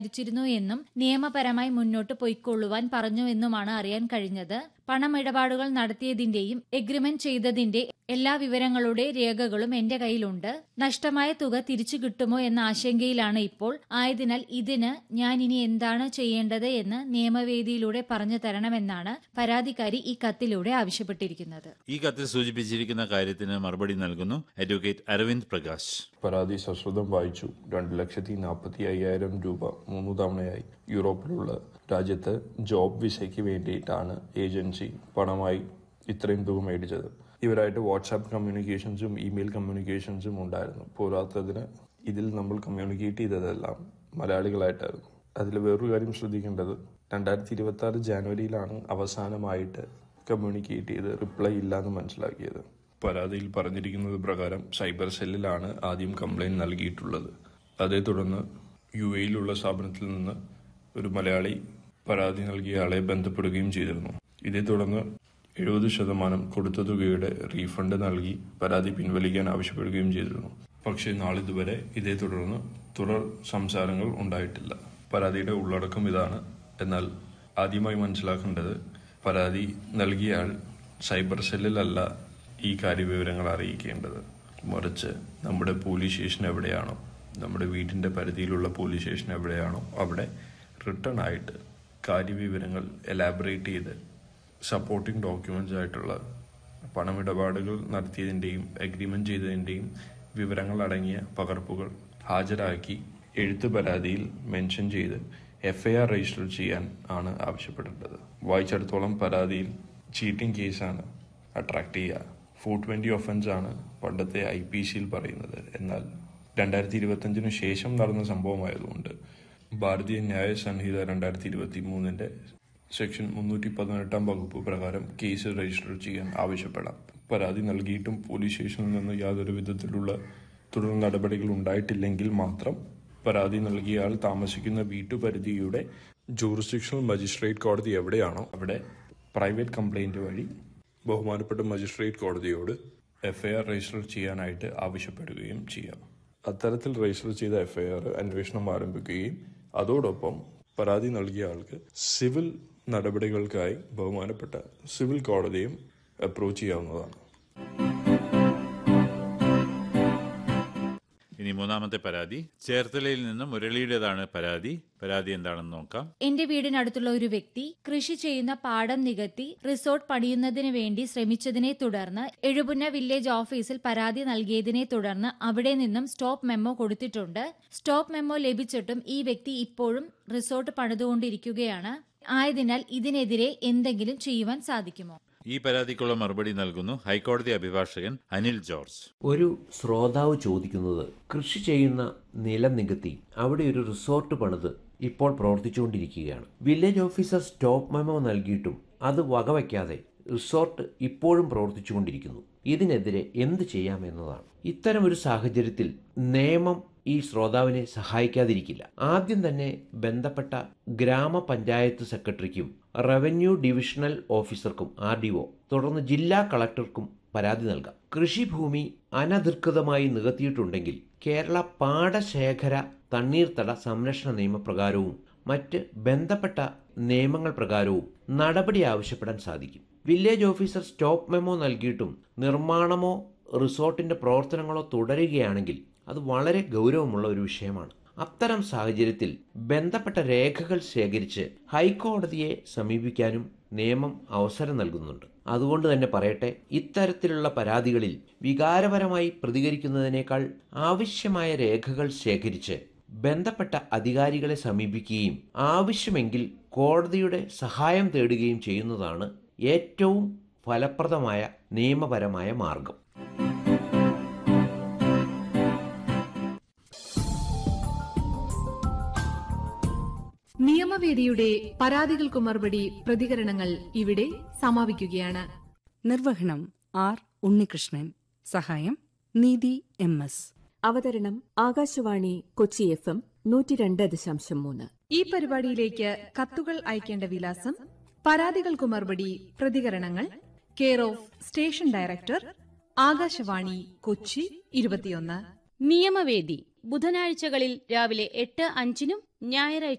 ിച്ചിരുന്നു എന്നും നിയമപരമായി മുന്നോട്ട് പൊയ്ക്കൊള്ളുവാൻ പറഞ്ഞുവെന്നുമാണ് അറിയാൻ കഴിഞ്ഞത് പണമിടപാടുകൾ നടത്തിയതിന്റെയും എഗ്രിമെന്റ് ചെയ്തതിന്റെ എല്ലാ വിവരങ്ങളുടെ രേഖകളും എന്റെ കയ്യിലുണ്ട് നഷ്ടമായ തുക തിരിച്ചു കിട്ടുമോ എന്ന ആശങ്കയിലാണ് ഇപ്പോൾ ആയതിനാൽ ഇതിന് ഞാൻ ഇനി എന്താണ് ചെയ്യേണ്ടത് എന്ന് നിയമവേദിയിലൂടെ പറഞ്ഞു തരണമെന്നാണ് പരാതിക്കാരി ഈ കത്തിലൂടെ ആവശ്യപ്പെട്ടിരിക്കുന്നത് ഈ കത്തിൽ സൂചിപ്പിച്ചിരിക്കുന്ന കാര്യത്തിന് മറുപടി നൽകുന്നു അഡ്വക്കേറ്റ് അരവിന്ദ് പ്രകാശ് പരാതി സശ്രദ്ധം വായിച്ചു രണ്ട് ലക്ഷത്തി നാൽപ്പത്തി അയ്യായിരം രൂപ മൂന്ന് തവണയായി യൂറോപ്പിലുള്ള രാജ്യത്ത് ജോബ് വിസയ്ക്ക് വേണ്ടിയിട്ടാണ് ഏജൻസി പണമായി ഇത്രയും തുക മേടിച്ചത് ഇവരായിട്ട് വാട്സാപ്പ് കമ്മ്യൂണിക്കേഷൻസും ഇമെയിൽ കമ്മ്യൂണിക്കേഷൻസും ഉണ്ടായിരുന്നു പോരാത്തതിന് ഇതിൽ നമ്മൾ കമ്മ്യൂണിക്കേറ്റ് ചെയ്തതെല്ലാം മലയാളികളായിട്ടായിരുന്നു അതിൽ വേറൊരു കാര്യം ശ്രദ്ധിക്കേണ്ടത് രണ്ടായിരത്തി ഇരുപത്തി ആറ് ജാനുവരിയിലാണ് അവസാനമായിട്ട് കമ്മ്യൂണിക്കേറ്റ് ചെയ്ത് റിപ്ലൈ ഇല്ലാന്ന് മനസ്സിലാക്കിയത് പരാതിയിൽ പറഞ്ഞിരിക്കുന്നത് പ്രകാരം സൈബർ സെല്ലിലാണ് ആദ്യം കംപ്ലൈന്റ് നൽകിയിട്ടുള്ളത് അതേ തുടർന്ന് യു എയിലുള്ള സ്ഥാപനത്തിൽ നിന്ന് ഒരു മലയാളി പരാതി നൽകിയ ആളെ ബന്ധപ്പെടുകയും ചെയ്തിരുന്നു ഇതേ തുടർന്ന് എഴുപത് ശതമാനം കൊടുത്ത തുകയുടെ റീഫണ്ട് നൽകി പരാതി പിൻവലിക്കാൻ ആവശ്യപ്പെടുകയും ചെയ്തിരുന്നു പക്ഷേ നാളിതുവരെ ഇതേ തുടർന്ന് തുടർ സംസാരങ്ങൾ ഉണ്ടായിട്ടില്ല പരാതിയുടെ ഉള്ളടക്കം ഇതാണ് എന്നാൽ ആദ്യമായി മനസ്സിലാക്കേണ്ടത് പരാതി നൽകിയ ആൾ സൈബർ സെല്ലിലല്ല ഈ കാര്യവിവരങ്ങൾ അറിയിക്കേണ്ടത് മറിച്ച് നമ്മുടെ പോലീസ് സ്റ്റേഷൻ എവിടെയാണോ നമ്മുടെ വീടിൻ്റെ പരിധിയിലുള്ള പോലീസ് സ്റ്റേഷൻ എവിടെയാണോ അവിടെ റിട്ടേൺ ആയിട്ട് കാര്യവിവരങ്ങൾ എലാബറേറ്റ് ചെയ്ത് സപ്പോർട്ടിംഗ് ഡോക്യുമെന്റ്സ് ആയിട്ടുള്ള പണമിടപാടുകൾ നടത്തിയതിൻ്റെയും അഗ്രിമെന്റ് ചെയ്തതിൻ്റെയും വിവരങ്ങൾ അടങ്ങിയ പകർപ്പുകൾ ഹാജരാക്കി എഴുത്ത് പരാതിയിൽ മെൻഷൻ ചെയ്ത് എഫ് ഐ ആർ രജിസ്റ്റർ ചെയ്യാൻ ആണ് ആവശ്യപ്പെടേണ്ടത് വായിച്ചിടത്തോളം പരാതിയിൽ ചീറ്റിംഗ് കേസാണ് അട്രാക്ട് ചെയ്യുക ഫോർ ട്വന്റി ഒഫൻസ് ആണ് പണ്ടത്തെ ഐ പി സിയിൽ പറയുന്നത് എന്നാൽ രണ്ടായിരത്തി ഇരുപത്തഞ്ചിന് ശേഷം നടന്ന സംഭവമായതുകൊണ്ട് ഭാരതീയ ന്യായ സംഹിത രണ്ടായിരത്തി ഇരുപത്തി മൂന്നിന്റെ സെക്ഷൻ മുന്നൂറ്റി പതിനെട്ടാം വകുപ്പ് പ്രകാരം കേസ് രജിസ്റ്റർ ചെയ്യാൻ ആവശ്യപ്പെടാം പരാതി നൽകിയിട്ടും പോലീസ് സ്റ്റേഷനിൽ നിന്ന് യാതൊരു വിധത്തിലുള്ള തുടർ നടപടികൾ ഉണ്ടായിട്ടില്ലെങ്കിൽ മാത്രം പരാതി നൽകിയ ആൾ താമസിക്കുന്ന വീട്ടുപരിധിയുടെ ജൂറിസ്ഡിക്ഷണൽ മജിസ്ട്രേറ്റ് കോടതി എവിടെയാണോ അവിടെ പ്രൈവറ്റ് കംപ്ലൈന്റ് വഴി ബഹുമാനപ്പെട്ട മജിസ്ട്രേറ്റ് കോടതിയോട് എഫ്ഐആർ രജിസ്റ്റർ ചെയ്യാനായിട്ട് ആവശ്യപ്പെടുകയും ചെയ്യാം അത്തരത്തിൽ രജിസ്റ്റർ ചെയ്ത എഫ്ഐആർ അന്വേഷണം ആരംഭിക്കുകയും അതോടൊപ്പം പരാതി നൽകിയ ആൾക്ക് സിവിൽ നടപടികൾക്കായി ബഹുമാനപ്പെട്ട സിവിൽ കോടതിയും അപ്രോച്ച് ചെയ്യാവുന്നതാണ് ഇനി മൂന്നാമത്തെ പരാതി ചേർത്തലയിൽ നിന്ന് മുരളിയുടേതാണ് പരാതി പരാതി എന്താണെന്ന് നോക്കാം എന്റെ വീടിനടുത്തുള്ള ഒരു വ്യക്തി കൃഷി ചെയ്യുന്ന പാടം നികത്തി റിസോർട്ട് പണിയുന്നതിന് വേണ്ടി ശ്രമിച്ചതിനെ തുടർന്ന് എഴുപുന്ന വില്ലേജ് ഓഫീസിൽ പരാതി നൽകിയതിനെ തുടർന്ന് അവിടെ നിന്നും സ്റ്റോപ്പ് മെമ്മോ കൊടുത്തിട്ടുണ്ട് സ്റ്റോപ്പ് മെമ്മോ ലഭിച്ചിട്ടും ഈ വ്യക്തി ഇപ്പോഴും റിസോർട്ട് പണിതുകൊണ്ടിരിക്കുകയാണ് ആയതിനാൽ ഇതിനെതിരെ എന്തെങ്കിലും ചെയ്യുവാൻ സാധിക്കുമോ ഈ പരാതിക്കുള്ള മറുപടി നൽകുന്നു ഹൈക്കോടതി അഭിഭാഷകൻ അനിൽ ജോർജ് ഒരു ശ്രോതാവ് ചോദിക്കുന്നത് കൃഷി ചെയ്യുന്ന നിലം നികത്തി അവിടെ ഒരു റിസോർട്ട് പണിത് ഇപ്പോൾ പ്രവർത്തിച്ചുകൊണ്ടിരിക്കുകയാണ് വില്ലേജ് ഓഫീസർ സ്റ്റോപ്പ് മെമ്മോ നൽകിയിട്ടും അത് വകവയ്ക്കാതെ റിസോർട്ട് ഇപ്പോഴും പ്രവർത്തിച്ചുകൊണ്ടിരിക്കുന്നു ഇതിനെതിരെ എന്ത് ചെയ്യാമെന്നതാണ് ഇത്തരം ഒരു സാഹചര്യത്തിൽ നിയമം ഈ ശ്രോതാവിനെ സഹായിക്കാതിരിക്കില്ല ആദ്യം തന്നെ ബന്ധപ്പെട്ട ഗ്രാമപഞ്ചായത്ത് സെക്രട്ടറിക്കും റവന്യൂ ഡിവിഷണൽ ഓഫീസർക്കും ആർ ഡി ഒ തുടർന്ന് ജില്ലാ കളക്ടർക്കും പരാതി നൽകാം കൃഷിഭൂമി അനധികൃതമായി നികത്തിയിട്ടുണ്ടെങ്കിൽ കേരള പാടശേഖര തണ്ണീർത്തട സംരക്ഷണ നിയമപ്രകാരവും മറ്റ് ബന്ധപ്പെട്ട നിയമങ്ങൾ പ്രകാരവും നടപടി ആവശ്യപ്പെടാൻ സാധിക്കും വില്ലേജ് ഓഫീസർ സ്റ്റോപ്പ് മെമ്മോ നൽകിയിട്ടും നിർമ്മാണമോ റിസോർട്ടിന്റെ പ്രവർത്തനങ്ങളോ തുടരുകയാണെങ്കിൽ അത് വളരെ ഗൗരവമുള്ള ഒരു വിഷയമാണ് അത്തരം സാഹചര്യത്തിൽ ബന്ധപ്പെട്ട രേഖകൾ ശേഖരിച്ച് ഹൈക്കോടതിയെ സമീപിക്കാനും നിയമം അവസരം നൽകുന്നുണ്ട് അതുകൊണ്ട് തന്നെ പറയട്ടെ ഇത്തരത്തിലുള്ള പരാതികളിൽ വികാരപരമായി പ്രതികരിക്കുന്നതിനേക്കാൾ ആവശ്യമായ രേഖകൾ ശേഖരിച്ച് ബന്ധപ്പെട്ട അധികാരികളെ സമീപിക്കുകയും ആവശ്യമെങ്കിൽ കോടതിയുടെ സഹായം തേടുകയും ചെയ്യുന്നതാണ് ഏറ്റവും ഫലപ്രദമായ നിയമപരമായ മാർഗം നിയമവേദിയുടെ പരാതികൾക്കു മറുപടി പ്രതികരണങ്ങൾ ഇവിടെ സമാപിക്കുകയാണ് നിർവഹണം ആർ ഉണ്ണികൃഷ്ണൻ സഹായം നീതി എം എസ് അവതരണം ആകാശവാണി കൊച്ചി എഫ് എം നൂറ്റി രണ്ട് ദശാംശം മൂന്ന് ഈ പരിപാടിയിലേക്ക് കത്തുകൾ അയക്കേണ്ട വിലാസം പരാതികൾക്കു മറുപടി പ്രതികരണങ്ങൾ care of station director Akashvani Kochi ഇരുപത്തിയൊന്ന് നിയമവേദി ബുധനാഴ്ചകളിൽ രാവിലെ എട്ട് അഞ്ചിനും ഞായറാഴ്ച